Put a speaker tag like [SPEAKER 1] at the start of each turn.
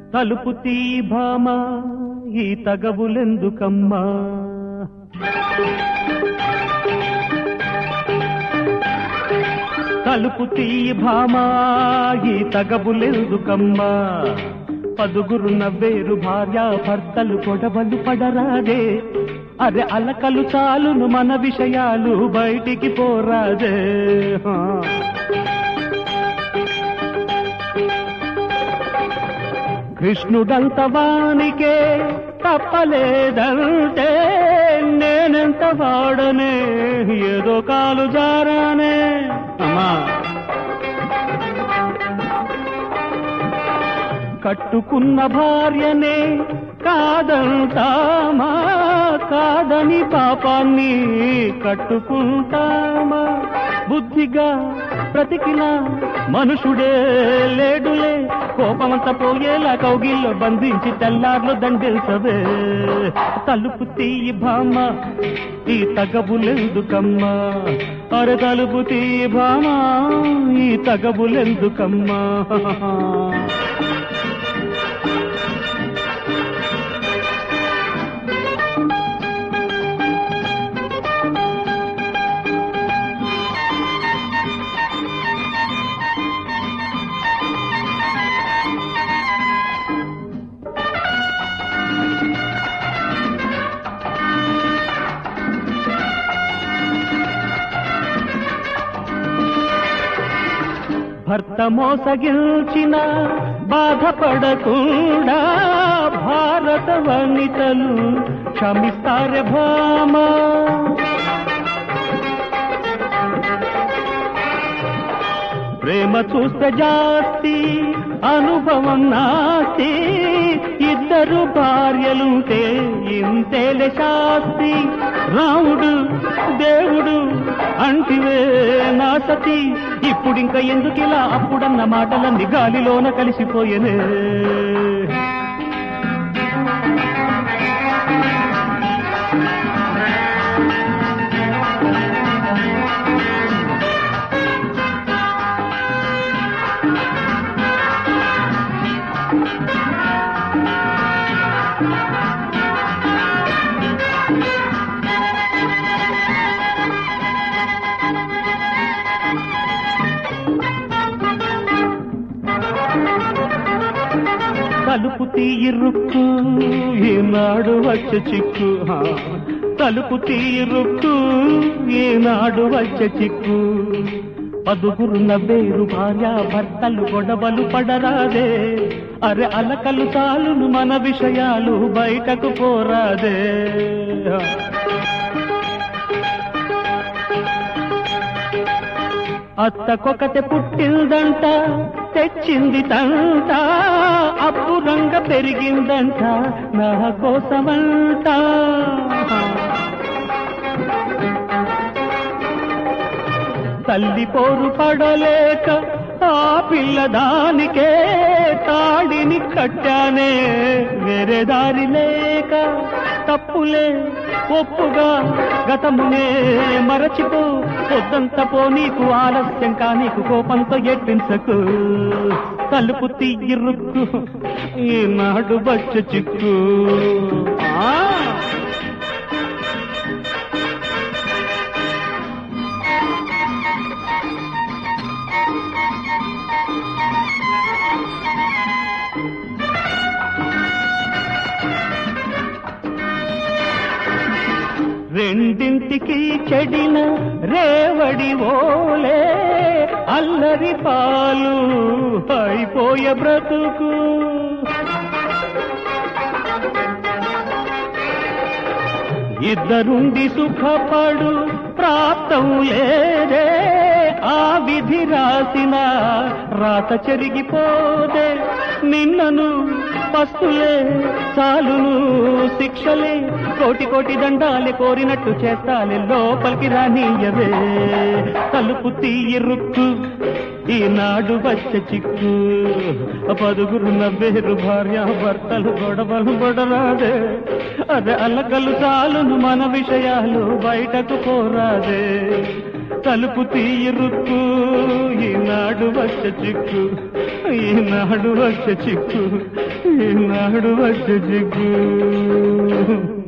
[SPEAKER 1] తలుపు తీ భామా ఈ తగవులెందుకమ్మా తలుపు తీ భామా ఈ తగవులెందుకమ్మా పదుగురు నవ్వేరు భార్య భర్తలు గొడవలు పడరాదే అరే అలకలు చాలును మన విషయాలు బయటికి పోరాదే హా. కృష్ణుడంత వానికే తప్పలేదంటే నేనెంత వాడనే ఏదో కాలు జారానే అమ్మా కట్టుకున్న భార్యనే కాదంటామా కాదని పాపాన్ని కట్టుకుంటామా బుద్ధిగా బ్రతికిన మనుషుడే లేడులే కోపమంతా పోయేలా కౌగిల్లో బంధించి తెల్లార్లు దండెల్సవే తలుపు తీయి భామ ఈ తగబులెందుకమ్మా అరే తలుపు తీయి భామ ఈ తగబులెందుకమ్మా భర్త మోసగిల్చిన బాధపడకుండా భారత వనితలు క్షమిస్తారే భామా ప్రేమ చూస్తే జాస్తి అనుభవం నాస్తి ఇద్దరు భార్యలుంటే ఇంతేలే శాస్తి రాముడు దేవుడు అంటివే నా సతి ఇప్పుడింక ఎందుకిలా అప్పుడన్న మాటలన్నీ గాలిలోన కలిసిపోయేనే తలుపు తీయి రుక్కు ఈనాడు వచ్చే చిక్కు హా. తలుపు తీయి రుక్కు ఈనాడు వచ్చే చిక్కు పదుగురు నవ్వేరు భార్య భర్తలు గొడవలు పడరాదే అరే అలకలు చాలును మన విషయాలు బయటకు పోరాదే అత్తకొకతే పుట్టిందంట తెచ్చింది తంట అప్పురంగ పెరిగిందంట నా కోసమంట తల్లి పోరు పడలేక ఆ పిల్లదానికే తాడిని కట్టానే వేరే దారి లేక తప్పులే ఒప్పుగా గతమునే మరచిపో పొద్దంత పో నీకు ఆలస్యం కా నీకు కోపంతో ఎట్టించకు తలుపు తీయి రుక్కు ఈనాడు బచ్చ చిక్కు ఆ రెండింటికి చెడిన రేవడి ఓలే అల్లరి పాలు అయిపోయే బ్రతుకు ఇద్దరుండి సుఖపడు ప్రాప్తం లేదే ఆ విధి రాసిన రాత చెరిగిపోదే నిన్నను పస్తులే చాలును శిక్షలే కోటి కోటి దండాలే కోరినట్టు చేస్తాలే లోపలికి రానీయవే తలుపు తీయి రుక్కు ఈనాడు వచ్చే చిక్కు పదుగురు నవ్వేరు భార్య భర్తలు గొడవలు పడరాదే అదే అలకలు చాలును మన విషయాలు బయటకు పోరాదే తలుపు తీయి రుక్కు ఈనాడు వచ్చ చిక్కు ఈనాడు వచ్చ చిక్కు ఈనాడు వచ్చ చిక్కు